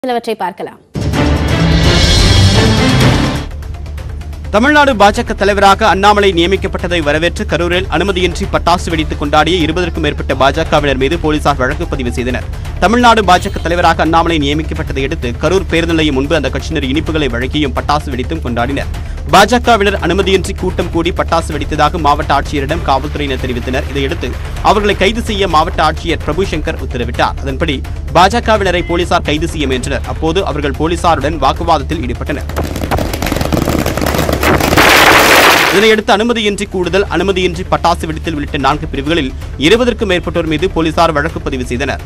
சிலவற்றை பார்க்கலாம் தமிழ்நாடு பாஜக தலைவராக அண்ணாமலை நியமிக்கப்பட்டதை வரவேற்று கரூரில் அனுமதியின்றி பட்டாசு வெடித்து கொண்டாடிய இருபதற்கும் மேற்பட்ட பாஜகவினர் மீது போலீசார் வழக்கு பதிவு செய்தனர் தமிழ்நாடு பாஜக தலைவராக அண்ணாமலை நியமிக்கப்பட்டதை அடுத்து கரூர் பேருந்து நிலையம் முன்பு அந்த கட்சியினர் இனிப்புகளை வழங்கியும் பட்டாசு வெடித்தும் கொண்டாடினர் பாஜகவினர் அனுமதியின்றி கூட்டம் கூடி பட்டாசு வெடித்ததாக மாவட்ட ஆட்சியரிடம் காவல்துறையினர் தெரிவித்தனர் இதையடுத்து அவர்களை கைது செய்ய மாவட்ட ஆட்சியர் பிரபு சங்கர் உத்தரவிட்டார் அதன்படி பாஜகவினரை போலீசார் கைது செய்ய முயன்றனர் அப்போது அவர்கள் போலீசாருடன் வாக்குவாதத்தில் ஈடுபட்டனர் இதனையடுத்து அனுமதியின்றி கூடுதல் அனுமதியின்றி பட்டாசு வெடித்தல் உள்ளிட்ட நான்கு பிரிவுகளில் இருபதற்கும் மேற்பட்டோர் மீது போலீசார் வழக்கு பதிவு செய்தனர்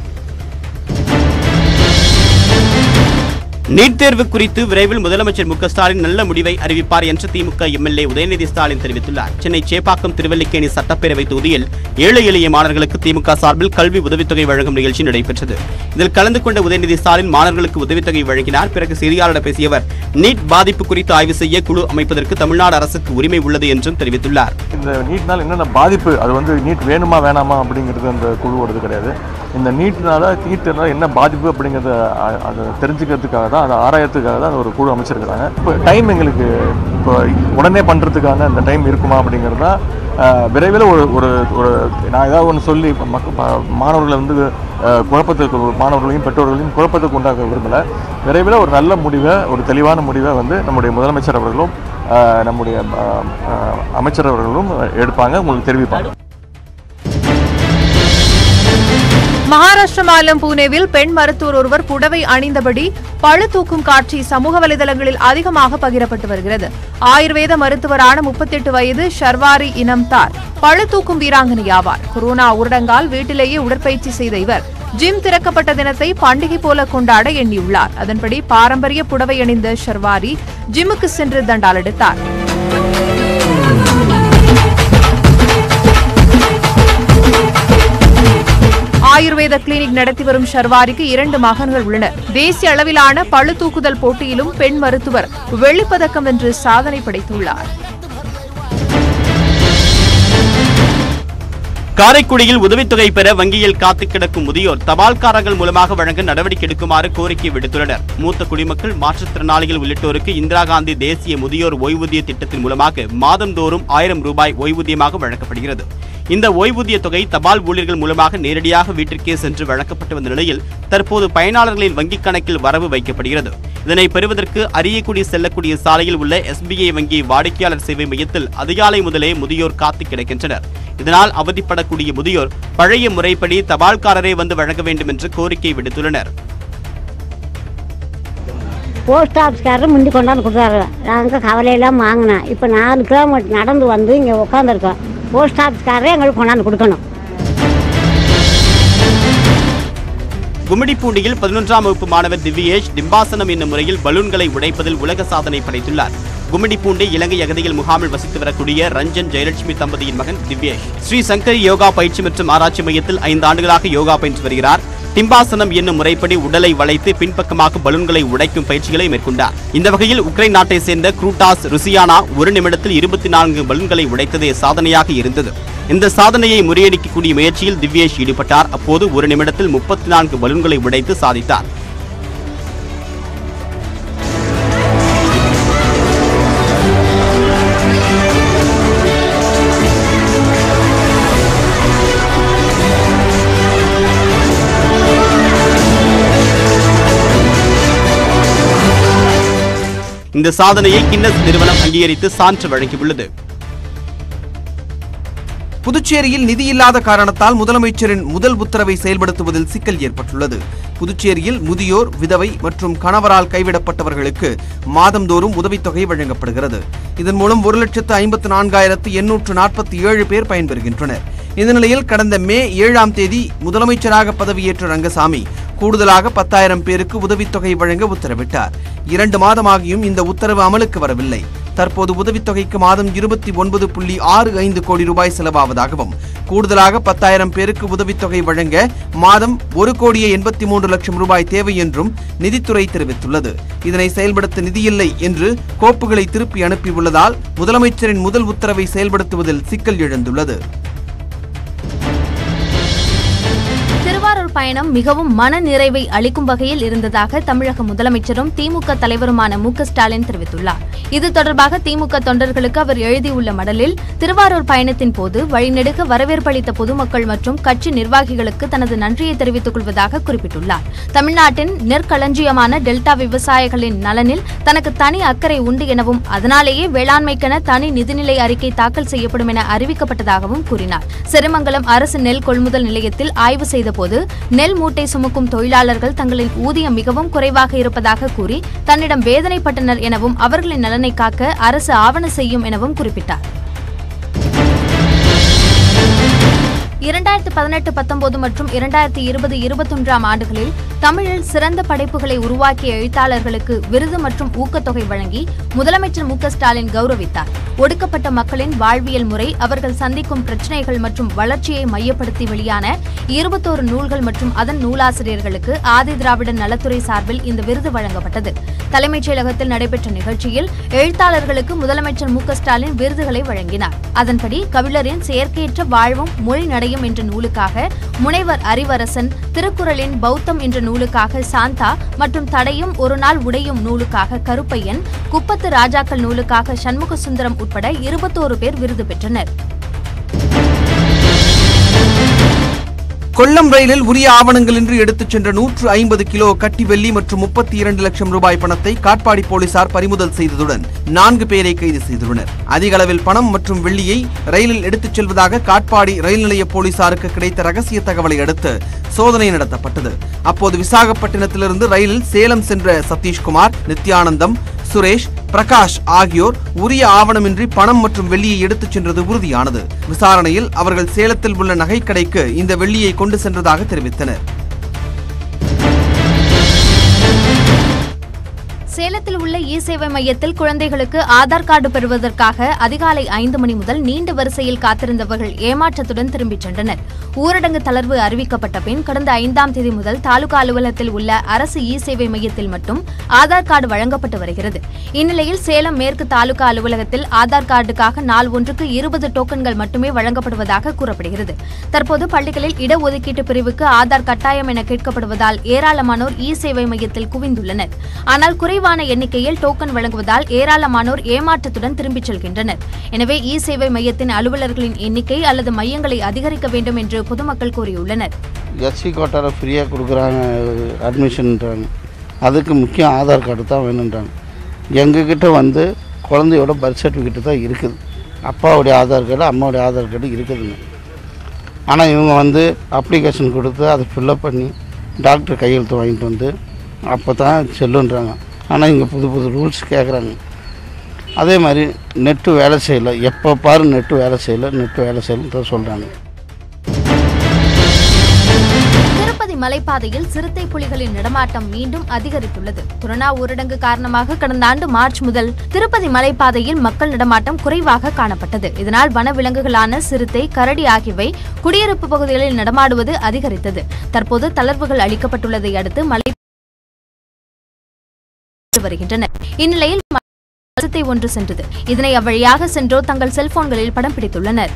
நீட் தேர்வு குறித்து விரைவில் முதலமைச்சர் மு க ஸ்டாலின் நல்ல முடிவை அறிவிப்பார் என்று திமுக எம்எல்ஏ உதயநிதி ஸ்டாலின் தெரிவித்துள்ளார் சென்னை சேப்பாக்கம் திருவல்லிக்கேணி சட்டப்பேரவை தொகுதியில் ஏழை எளிய மாணவர்களுக்கு திமுக சார்பில் கல்வி உதவித்தொகை வழங்கும் நிகழ்ச்சி நடைபெற்றது இதில் கலந்து கொண்ட உதயநிதி ஸ்டாலின் மாணவர்களுக்கு உதவித்தொகை வழங்கினார் பிறகு செய்தியாளரிடம் பேசிய அவர் நீட் பாதிப்பு குறித்து ஆய்வு செய்ய குழு அமைப்பதற்கு தமிழ்நாடு அரசுக்கு உரிமை உள்ளது என்றும் தெரிவித்துள்ளார் இந்த நீட்னால் என்னென்ன பாதிப்பு அது வந்து நீட் வேணுமா வேணாமா அப்படிங்கிறது அந்த குழுவோடது கிடையாது இந்த நீட்னால நீட்னால என்ன பாதிப்பு அப்படிங்கிறத அ- அதை தெரிஞ்சுக்கிறதுக்காக தான் அதை ஆராயறதுக்காக தான் ஒரு குழு அமைச்சிருக்கிறாங்க இப்போ டைம் எங்களுக்கு இப்போ உடனே பண்ணுறதுக்கான இந்த டைம் இருக்குமா அப்படிங்கிறது தான் அஹ், விரைவில் ஒரு ஒரு ஒரு நான் ஏதாவது ஒன்று சொல்லி இப்ப மக்க ப- மாணவர்களை வந்து அஹ், குழப்பத்துக்கு மாணவர்களையும் பெற்றோர்களையும் குழப்பத்துக்கு உண்டாக்க விரும்பலை விரைவில் ஒரு நல்ல முடிவை ஒரு தெளிவான முடிவை வந்து நம்முடைய முதலமைச்சர் அவர்களும் அஹ், நம்முடைய அஹ், அஹ், அமைச்சர் அவர்களும் எடுப்பாங்க உங்களுக்கு தெரிவிப்பாங்க மகாராஷ்டிர மாநிலம் புனேவில் பெண் மருத்துவர் ஒருவர் புடவை அணிந்தபடி பழு தூக்கும் காட்சி சமூக வலைதளங்களில் அதிகமாக பகிரப்பட்டு வருகிறது ஆயுர்வேத மருத்துவரான முப்பத்தெட்டு வயது ஷர்வாரி இனம்தார் பழு தூக்கும் வீராங்கனை ஆவார் கொரோனா ஊரடங்கால் வீட்டிலேயே உடற்பயிற்சி செய்த இவர் ஜிம் திறக்கப்பட்ட தினத்தை பண்டிகை போல கொண்டாட எண்ணியுள்ளார் அதன்படி பாரம்பரிய புடவை அணிந்த ஷர்வாரி ஜிம்முக்கு சென்று தண்டால் எடுத்தார் ஆயுர்வேத கிளினிக் நடத்தி வரும் ஷர்வாரிக்கு இரண்டு மகன்கள் உள்ளனர் தேசிய அளவிலான பளு தூக்குதல் போட்டியிலும் பெண் மருத்துவர் வெள்ளிப்பதக்கம் வென்று சாதனை படைத்துள்ளார் காரைக்குடியில் உதவித்தொகை பெற வங்கியில் காத்து கிடக்கும் முதியோர் தபால்காரர்கள் மூலமாக வழங்க நடவடிக்கை எடுக்குமாறு கோரிக்கை விடுத்துள்ளனர் மூத்த குடிமக்கள் மாற்றுத்திறனாளிகள் உள்ளிட்டோருக்கு இந்திரா காந்தி தேசிய முதியோர் ஓய்வூதிய திட்டத்தின் மூலமாக மாதந்தோறும் ஆயிரம் ரூபாய் ஓய்வூதியமாக வழங்கப்படுகிறது இந்த ஓய்வூதிய தொகை தபால் ஊழியர்கள் மூலமாக நேரடியாக வீட்டிற்கே சென்று வழங்கப்பட்டு வந்த நிலையில் தற்போது பயனாளர்களின் வங்கிக் கணக்கில் வரவு வைக்கப்படுகிறது இதனை பெறுவதற்கு அரியக்குடி செல்லக்கூடிய சாலையில் உள்ள எஸ்பிஐ வங்கி வாடிக்கையாளர் சேவை மையத்தில் அதிகாலை முதலே முதியோர் காத்து கிடக்கின்றனர் இதனால் அவதிப்படக்கூடிய முதியோர் பழைய முறைப்படி தபால்காரரே வந்து வழங்க வேண்டும் என்று கோரிக்கை விடுத்துள்ளனர் போஸ்ட் ஆஃபீஸ்காரர் முந்தி கொண்டாந்து கொடுத்தாரு நாங்கள் கவலையெல்லாம் வாங்கினேன் இப்போ நாலு கிலோமீட்டர் நடந்து வந்து இங்கே உட்காந்துருக்கோம் போஸ்ட் ஆஃபீஸ்காரரே எங்களுக்கு கொண்டாந்து கொடுக்கணும் கும்மிடிப்பூண்டியில் பதினொன்றாம் வகுப்பு மாணவர் திவ்யேஷ் டிம்பாசனம் என்னும் முறையில் பலூன்களை உடைப்பதில் உலக சாதனை படைத்துள்ளார் கும்மிடிப்பூண்டி இலங்கை அகதிகள் முகாமில் வசித்து வரக்கூடிய ரஞ்சன் ஜெயலட்சுமி தம்பதியின் மகன் திவ்யேஷ் ஸ்ரீ சங்கரி யோகா பயிற்சி மற்றும் ஆராய்ச்சி மையத்தில் ஐந்து ஆண்டுகளாக யோகா பயின்று வருகிறார் டிம்பாசனம் என்னும் முறைப்படி உடலை வளைத்து பின்பக்கமாக பலூன்களை உடைக்கும் பயிற்சிகளை மேற்கொண்டார் இந்த வகையில் உக்ரைன் நாட்டை சேர்ந்த குரூட்டாஸ் ருசியானா ஒரு நிமிடத்தில் இருபத்தி நான்கு பலூன்களை உடைத்ததே சாதனையாக இருந்தது இந்த சாதனையை முறியடிக்கக்கூடிய முயற்சியில் திவ்யேஷ் ஈடுபட்டார் அப்போது ஒரு நிமிடத்தில் முப்பத்தி நான்கு பலூன்களை உடைத்து சாதித்தார் இந்த சாதனையை கின்னஸ் நிறுவனம் அங்கீகரித்து சான்று வழங்கியுள்ளது புதுச்சேரியில் நிதி இல்லாத காரணத்தால் முதலமைச்சரின் முதல் உத்தரவை செயல்படுத்துவதில் சிக்கல் ஏற்பட்டுள்ளது புதுச்சேரியில் முதியோர் விதவை மற்றும் கணவரால் கைவிடப்பட்டவர்களுக்கு மாதந்தோறும் உதவித்தொகை வழங்கப்படுகிறது இதன் மூலம் ஒரு லட்சத்து ஐம்பத்து நான்காயிரத்து எண்ணூற்று நாற்பத்தி ஏழு பேர் பயன்பெறுகின்றனர் இந்த நிலையில் கடந்த மே ஏழாம் தேதி முதலமைச்சராக பதவியேற்ற ரங்கசாமி கூடுதலாக பத்தாயிரம் பேருக்கு உதவித்தொகை வழங்க உத்தரவிட்டார் இரண்டு மாதமாகியும் இந்த உத்தரவு அமலுக்கு வரவில்லை தற்போது உதவித்தொகைக்கு மாதம் இருபத்தி ஒன்பது புள்ளி ஆறு ஐந்து கோடி ரூபாய் செலவாவதாகவும் கூடுதலாக பத்தாயிரம் பேருக்கு உதவித்தொகை வழங்க மாதம் ஒரு கோடியே எண்பத்தி மூன்று லட்சம் ரூபாய் தேவை என்றும் நிதித்துறை தெரிவித்துள்ளது இதனை செயல்படுத்த நிதியில்லை என்று கோப்புகளை திருப்பி அனுப்பியுள்ளதால் முதலமைச்சரின் முதல் உத்தரவை செயல்படுத்துவதில் சிக்கல் எழுந்துள்ளது திருவாரூர் பயணம் மிகவும் மன நிறைவை அளிக்கும் வகையில் இருந்ததாக தமிழக முதலமைச்சரும் திமுக தலைவருமான மு க ஸ்டாலின் தெரிவித்துள்ளார் இது தொடர்பாக திமுக தொண்டர்களுக்கு அவர் எழுதியுள்ள மடலில் திருவாரூர் பயணத்தின் போது வழிநெடுக வரவேற்பளித்த பொதுமக்கள் மற்றும் கட்சி நிர்வாகிகளுக்கு தனது நன்றியை தெரிவித்துக் கொள்வதாக குறிப்பிட்டுள்ளார் தமிழ்நாட்டின் நெற்களஞ்சியமான டெல்டா விவசாயிகளின் நலனில் தனக்கு தனி அக்கறை உண்டு எனவும் அதனாலேயே வேளாண்மைக்கென தனி நிதிநிலை அறிக்கை தாக்கல் செய்யப்படும் என அறிவிக்கப்பட்டதாகவும் கூறினார் செருமங்கலம் அரசு நெல் கொள்முதல் நிலையத்தில் ஆய்வு செய்தபோது நெல் மூட்டை சுமக்கும் தொழிலாளர்கள் தங்களின் ஊதியம் மிகவும் குறைவாக இருப்பதாக கூறி தன்னிடம் வேதனைப்பட்டனர் எனவும் அவர்களின் நலனை காக்க அரசு ஆவண செய்யும் எனவும் குறிப்பிட்டார் இரண்டாயிரத்து பதினெட்டு பத்தொன்பது மற்றும் இரண்டாயிரத்தி இருபது இருபத்தொன்றாம் ஆண்டுகளில் தமிழில் சிறந்த படைப்புகளை உருவாக்கிய எழுத்தாளர்களுக்கு விருது மற்றும் ஊக்கத்தொகை வழங்கி முதலமைச்சர் மு க ஸ்டாலின் கௌரவித்தார் ஒடுக்கப்பட்ட மக்களின் வாழ்வியல் முறை அவர்கள் சந்திக்கும் பிரச்சினைகள் மற்றும் வளர்ச்சியை மையப்படுத்தி வெளியான இருபத்தோரு நூல்கள் மற்றும் அதன் நூலாசிரியர்களுக்கு ஆதி திராவிட நலத்துறை சார்பில் இந்த விருது வழங்கப்பட்டது தலைமைச் செயலகத்தில் நடைபெற்ற நிகழ்ச்சியில் எழுத்தாளர்களுக்கு முதலமைச்சர் மு க ஸ்டாலின் விருதுகளை வழங்கினார் அதன்படி கபிலரின் செயற்கையற்ற வாழ்வும் மொழி நடையும் என்ற நூலுக்காக முனைவர் அறிவரசன் திருக்குறளின் பௌத்தம் என்ற நூலுக்காக சாந்தா மற்றும் தடையும் ஒரு நாள் உடையும் நூலுக்காக கருப்பையன் குப்பத்து ராஜாக்கள் நூலுக்காக சண்முக சுந்தரம் உட்பட இருபத்தோரு பேர் விருது பெற்றனர் கொல்லம் ரயிலில் உரிய ஆவணங்களின்றி எடுத்துச் சென்ற நூற்று ஐம்பது கிலோ கட்டி வெள்ளி மற்றும் முப்பத்தி இரண்டு லட்சம் ரூபாய் பணத்தை காட்பாடி போலீசார் பறிமுதல் செய்ததுடன் நான்கு பேரை கைது செய்துள்ளனர் அதிக அளவில் பணம் மற்றும் வெள்ளியை ரயிலில் எடுத்துச் செல்வதாக காட்பாடி ரயில் நிலைய போலீசாருக்கு கிடைத்த ரகசிய தகவலை அடுத்து சோதனை நடத்தப்பட்டது அப்போது விசாகப்பட்டினத்திலிருந்து ரயிலில் சேலம் சென்ற சதீஷ்குமார் நித்யானந்தம் சுரேஷ் பிரகாஷ் ஆகியோர் உரிய ஆவணமின்றி பணம் மற்றும் வெள்ளியை எடுத்துச் சென்றது உறுதியானது விசாரணையில் அவர்கள் சேலத்தில் உள்ள நகைக்கடைக்கு இந்த வெள்ளியை கொண்டு சென்றதாக தெரிவித்தனர் சேலத்தில் உள்ள இ சேவை மையத்தில் குழந்தைகளுக்கு ஆதார் கார்டு பெறுவதற்காக அதிகாலை ஐந்து மணி முதல் நீண்ட வரிசையில் காத்திருந்தவர்கள் ஏமாற்றத்துடன் திரும்பிச் சென்றனர் ஊரடங்கு தளர்வு அறிவிக்கப்பட்ட பின் கடந்த ஐந்தாம் தேதி முதல் தாலுகா அலுவலகத்தில் உள்ள அரசு இ சேவை மையத்தில் மட்டும் ஆதார் கார்டு வழங்கப்பட்டு வருகிறது இந்நிலையில் சேலம் மேற்கு தாலுகா அலுவலகத்தில் ஆதார் கார்டுக்காக நாள் ஒன்றுக்கு இருபது டோக்கன்கள் மட்டுமே வழங்கப்படுவதாக கூறப்படுகிறது தற்போது பள்ளிகளில் இடஒதுக்கீட்டு பிரிவுக்கு ஆதார் கட்டாயம் என கேட்கப்படுவதால் ஏராளமானோர் இ சேவை மையத்தில் குவிந்துள்ளனர் ஆனால் குறைவான எண்ணிக்கையில் டோக்கன் வழங்குவதால் ஏராளமானோர் ஏமாற்றத்துடன் திரும்பிச் செல்கின்றனர் எனவே இ சேவை மையத்தின் அலுவலர்களின் எண்ணிக்கை அல்லது மையங்களை அதிகரிக்க வேண்டும் என்று பொதுமக்கள் கூறியுள்ளனர் எஸ்சி கோட்டாவில் ஃப்ரீயாக கொடுக்குறாங்க அட்மிஷன்ன்றாங்க அதுக்கு முக்கியம் ஆதார் கார்டு தான் வேணுன்றாங்க எங்ககிட்ட வந்து குழந்தையோட பர்த் சர்டிஃபிகேட்டு தான் இருக்குது அப்பாவுடைய ஆதார் கார்டு அம்மாவுடைய ஆதார் கார்டு இருக்குதுங்க ஆனால் இவங்க வந்து அப்ளிகேஷன் கொடுத்து அதை ஃபில்லப் பண்ணி டாக்டர் கையெழுத்து வாங்கிட்டு வந்து அப்போ தான் செல்லுன்றாங்க ஆனால் இங்கே புது புது ரூல்ஸ் கேட்குறாங்க அதே மாதிரி நெட்டு வேலை செய்யலை எப்போ பாரு நெட்டு வேலை செய்யலை நெட்டு வேலை செய்யலன்னு தான் சொல்கிறாங்க திருப்பதி மலைப்பாதையில் சிறுத்தை புலிகளின் நடமாட்டம் மீண்டும் அதிகரித்துள்ளது கொரோனா ஊரடங்கு காரணமாக கடந்த ஆண்டு மார்ச் முதல் திருப்பதி மலைப்பாதையில் மக்கள் நடமாட்டம் குறைவாக காணப்பட்டது இதனால் வனவிலங்குகளான சிறுத்தை கரடி ஆகியவை குடியிருப்பு பகுதிகளில் நடமாடுவது அதிகரித்தது தற்போது தளர்வுகள் அளிக்கப்பட்டுள்ளதை அடுத்து மலை வருகின்றனர் இந்நிலையில் சிறுத்தை ஒன்று சென்றது இதனை அவ்வழியாக சென்றோர் தங்கள் செல்போன்களில் படம் பிடித்துள்ளனர்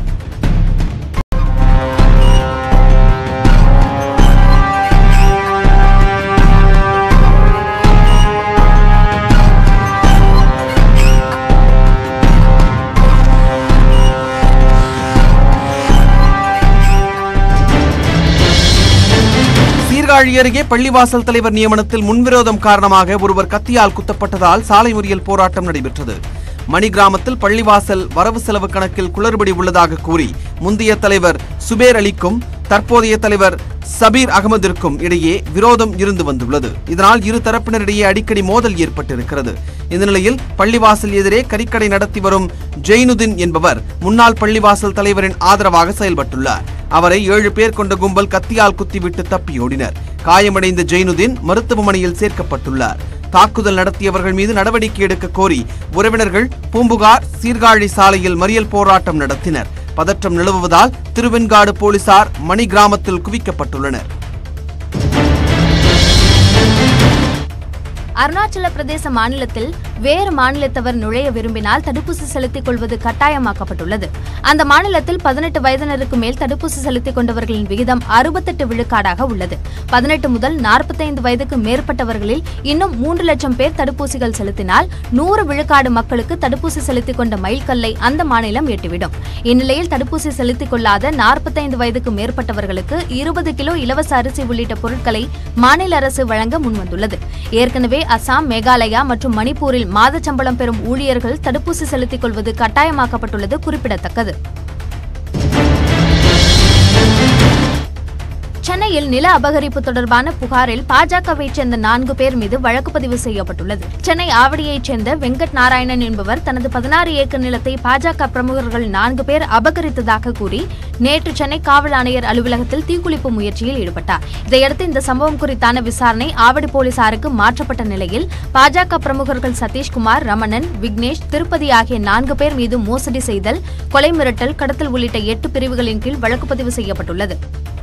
சீர்காழி அருகே பள்ளிவாசல் தலைவர் நியமனத்தில் முன்விரோதம் காரணமாக ஒருவர் கத்தியால் குத்தப்பட்டதால் சாலை மறியல் போராட்டம் நடைபெற்றது மணி கிராமத்தில் பள்ளிவாசல் வரவு செலவு கணக்கில் குளறுபடி உள்ளதாக கூறி முந்தைய தலைவர் சுபேர் அலிக்கும் தற்போதைய தலைவர் சபீர் அகமதிற்கும் இடையே விரோதம் இருந்து வந்துள்ளது இதனால் இரு தரப்பினரிடையே அடிக்கடி மோதல் ஏற்பட்டிருக்கிறது இந்த நிலையில் பள்ளிவாசல் எதிரே கறிக்கடை நடத்தி வரும் ஜெயினுதீன் என்பவர் முன்னாள் பள்ளிவாசல் தலைவரின் ஆதரவாக செயல்பட்டுள்ளார் அவரை ஏழு பேர் கொண்ட கும்பல் கத்தியால் குத்திவிட்டு தப்பியோடினர் காயமடைந்த ஜெயினுதீன் மருத்துவமனையில் சேர்க்கப்பட்டுள்ளார் தாக்குதல் நடத்தியவர்கள் மீது நடவடிக்கை எடுக்க கோரி உறவினர்கள் பூம்புகார் சீர்காழி சாலையில் மறியல் போராட்டம் நடத்தினர் பதற்றம் நிலவுவதால் திருவெண்காடு போலீசார் மணி கிராமத்தில் குவிக்கப்பட்டுள்ளனர் அருணாச்சல பிரதேச மாநிலத்தில் வேறு மாநிலத்தவர் நுழைய விரும்பினால் தடுப்பூசி செலுத்திக் கொள்வது கட்டாயமாக்கப்பட்டுள்ளது அந்த மாநிலத்தில் பதினெட்டு வயதினருக்கு மேல் தடுப்பூசி செலுத்திக் கொண்டவர்களின் விகிதம் அறுபத்தெட்டு விழுக்காடாக உள்ளது பதினெட்டு முதல் நாற்பத்தைந்து வயதுக்கு மேற்பட்டவர்களில் இன்னும் மூன்று லட்சம் பேர் தடுப்பூசிகள் செலுத்தினால் நூறு விழுக்காடு மக்களுக்கு தடுப்பூசி செலுத்திக் கொண்ட மைல்கல்லை அந்த மாநிலம் எட்டிவிடும் இந்நிலையில் தடுப்பூசி செலுத்திக் கொள்ளாத நாற்பத்தைந்து வயதுக்கு மேற்பட்டவர்களுக்கு இருபது கிலோ இலவச அரிசி உள்ளிட்ட பொருட்களை மாநில அரசு வழங்க முன்வந்துள்ளது ஏற்கனவே அசாம் மேகாலயா மற்றும் மணிப்பூரில் மாத சம்பளம் பெறும் ஊழியர்கள் தடுப்பூசி செலுத்திக் கொள்வது கட்டாயமாக்கப்பட்டுள்ளது குறிப்பிடத்தக்கது சென்னையில் நில அபகரிப்பு தொடர்பான புகாரில் பாஜகவைச் சேர்ந்த நான்கு பேர் மீது வழக்கு பதிவு செய்யப்பட்டுள்ளது சென்னை ஆவடியைச் சேர்ந்த வெங்கட் நாராயணன் என்பவர் தனது பதினாறு ஏக்கர் நிலத்தை பாஜக பிரமுகர்கள் நான்கு பேர் அபகரித்ததாக கூறி நேற்று சென்னை காவல் ஆணையர் அலுவலகத்தில் தீக்குளிப்பு முயற்சியில் ஈடுபட்டார் இதையடுத்து இந்த சம்பவம் குறித்தான விசாரணை ஆவடி போலீசாருக்கு மாற்றப்பட்ட நிலையில் பாஜக பிரமுகர்கள் சதீஷ்குமார் ரமணன் விக்னேஷ் திருப்பதி ஆகிய நான்கு பேர் மீது மோசடி செய்தல் கொலை மிரட்டல் கடத்தல் உள்ளிட்ட எட்டு பிரிவுகளின் கீழ் வழக்கு பதிவு செய்யப்பட்டுள்ளது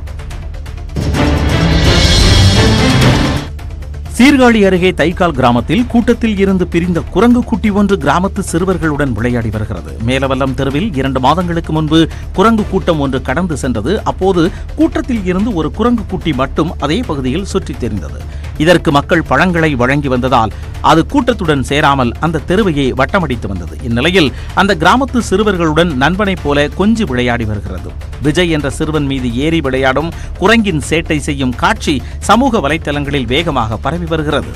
சீர்காழி அருகே தைக்கால் கிராமத்தில் கூட்டத்தில் இருந்து பிரிந்த குரங்கு குட்டி ஒன்று கிராமத்து சிறுவர்களுடன் விளையாடி வருகிறது மேலவல்லம் தெருவில் இரண்டு மாதங்களுக்கு முன்பு குரங்கு கூட்டம் ஒன்று கடந்து சென்றது அப்போது கூட்டத்தில் இருந்து ஒரு குரங்கு குட்டி மட்டும் அதே பகுதியில் சுற்றித் தெரிந்தது இதற்கு மக்கள் பழங்களை வழங்கி வந்ததால் அது கூட்டத்துடன் சேராமல் அந்த தெருவையே வட்டமடித்து வந்தது இந்நிலையில் அந்த கிராமத்து சிறுவர்களுடன் நண்பனைப் போல கொஞ்சி விளையாடி வருகிறது விஜய் என்ற சிறுவன் மீது ஏறி விளையாடும் குரங்கின் சேட்டை செய்யும் காட்சி சமூக வலைத்தளங்களில் வேகமாக பரவி வருகிறது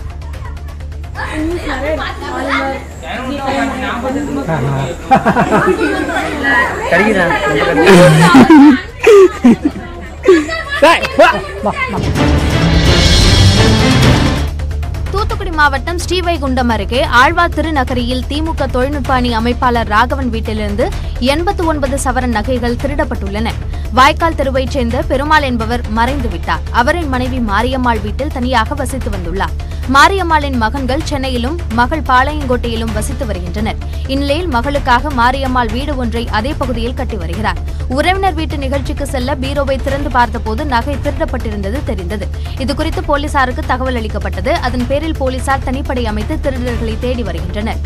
தூத்துக்குடி மாவட்டம் ஸ்ரீவைகுண்டம் அருகே ஆழ்வார் திருநகரியில் திமுக தொழில்நுட்ப அணி அமைப்பாளர் ராகவன் வீட்டிலிருந்து எண்பத்து ஒன்பது சவரன் நகைகள் திருடப்பட்டுள்ளன வாய்க்கால் தெருவைச் சேர்ந்த பெருமாள் என்பவர் மறைந்து விட்டார் அவரின் மனைவி மாரியம்மாள் வீட்டில் தனியாக வசித்து வந்துள்ளார் மாரியம்மாளின் மகன்கள் சென்னையிலும் மகள் பாளையங்கோட்டையிலும் வசித்து வருகின்றனர் இந்நிலையில் மகளுக்காக மாரியம்மாள் வீடு ஒன்றை அதே பகுதியில் கட்டி வருகிறார் உறவினர் வீட்டு நிகழ்ச்சிக்கு செல்ல பீரோவை திறந்து பார்த்தபோது நகை திருடப்பட்டிருந்தது தெரிந்தது இதுகுறித்து போலீசாருக்கு தகவல் அளிக்கப்பட்டது அதன் பேரில் போலீசார் தனிப்படை அமைத்து திருடர்களை தேடி வருகின்றனர்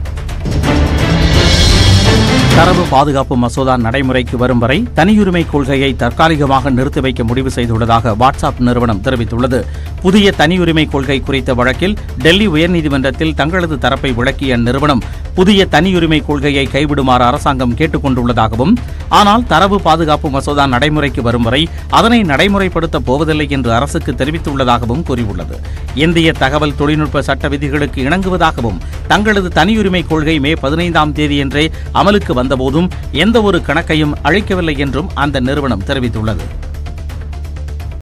தரவு பாதுகாப்பு மசோதா நடைமுறைக்கு வரும் வரை தனியுரிமை கொள்கையை தற்காலிகமாக நிறுத்தி வைக்க முடிவு செய்துள்ளதாக வாட்ஸ்அப் நிறுவனம் தெரிவித்துள்ளது புதிய தனியுரிமை கொள்கை குறித்த வழக்கில் டெல்லி உயர்நீதிமன்றத்தில் தங்களது தரப்பை விளக்கிய அந்நிறுவனம் புதிய தனியுரிமை கொள்கையை கைவிடுமாறு அரசாங்கம் கேட்டுக் கொண்டுள்ளதாகவும் ஆனால் தரவு பாதுகாப்பு மசோதா நடைமுறைக்கு வரும் வரை அதனை நடைமுறைப்படுத்தப் போவதில்லை என்று அரசுக்கு தெரிவித்துள்ளதாகவும் கூறியுள்ளது இந்திய தகவல் தொழில்நுட்ப சட்ட விதிகளுக்கு இணங்குவதாகவும் தங்களது தனியுரிமை கொள்கை மே பதினைந்தாம் தேதியன்றே அமலுக்கு வந்தபோதும் எந்த ஒரு கணக்கையும் அளிக்கவில்லை என்றும் அந்த நிறுவனம் தெரிவித்துள்ளது